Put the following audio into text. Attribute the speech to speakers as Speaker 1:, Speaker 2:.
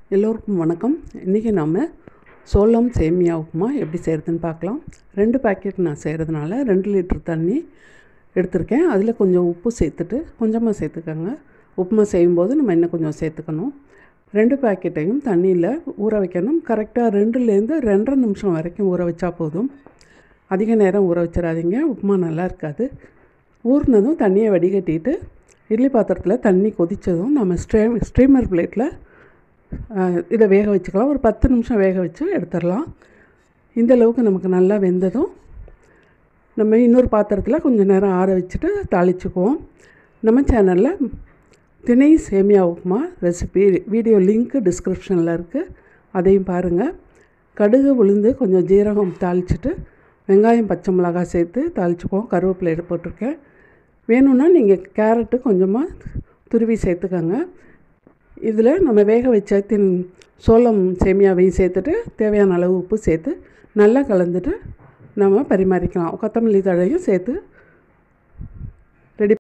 Speaker 1: எல்லோருக்கும் வணக்கம் இன்றைக்கி நாம் சோளம் சேமியா உப்புமா எப்படி செய்கிறதுன்னு பார்க்கலாம் ரெண்டு பாக்கெட் நான் செய்கிறதுனால ரெண்டு லிட்டர் தண்ணி எடுத்திருக்கேன் அதில் கொஞ்சம் உப்பு சேர்த்துட்டு கொஞ்சமாக சேர்த்துக்கோங்க உப்புமா செய்யும்போது நம்ம இன்னும் கொஞ்சம் சேர்த்துக்கணும் ரெண்டு பாக்கெட்டையும் தண்ணியில் ஊற வைக்கணும் கரெக்டாக ரெண்டுலேருந்து ரெண்டரை நிமிஷம் வரைக்கும் ஊற வச்சா போதும் அதிக நேரம் ஊற வச்சிடாதீங்க உப்புமா நல்லா இருக்காது ஊறினதும் தண்ணியை வடிகட்டிட்டு இட்லி பாத்திரத்தில் தண்ணி கொதித்ததும் நம்ம ஸ்ட்ரே ஸ்ட்ரீமர் பிளேட்டில் இதை வேக வச்சுக்கலாம் ஒரு பத்து நிமிஷம் வேக வச்சு எடுத்துடலாம் இந்த அளவுக்கு நமக்கு நல்லா வெந்ததும் நம்ம இன்னொரு பாத்திரத்தில் கொஞ்சம் நேரம் ஆற வச்சுட்டு தாளிச்சுக்குவோம் நம்ம சேனலில் திணை சேமியா உப்புமா ரெசிபி வீடியோ லிங்க்கு டிஸ்கிரிப்ஷனில் இருக்குது அதையும் பாருங்கள் கடுகு உளுந்து கொஞ்சம் ஜீரகம் தாளிச்சிட்டு வெங்காயம் பச்சை மிளகாய் சேர்த்து தாளிச்சுக்குவோம் கருவேப்பிலை போட்டிருக்கேன் வேணும்னா நீங்கள் கேரட்டு கொஞ்சமாக துருவி சேர்த்துக்கோங்க இதில் நம்ம வேக வச்ச தின் சோளம் சேமியாவையும் சேர்த்துட்டு தேவையான அளவு உப்பு சேர்த்து நல்லா கலந்துட்டு நம்ம பரிமாறிக்கலாம் கொத்தமல்லி தழையும் சேர்த்து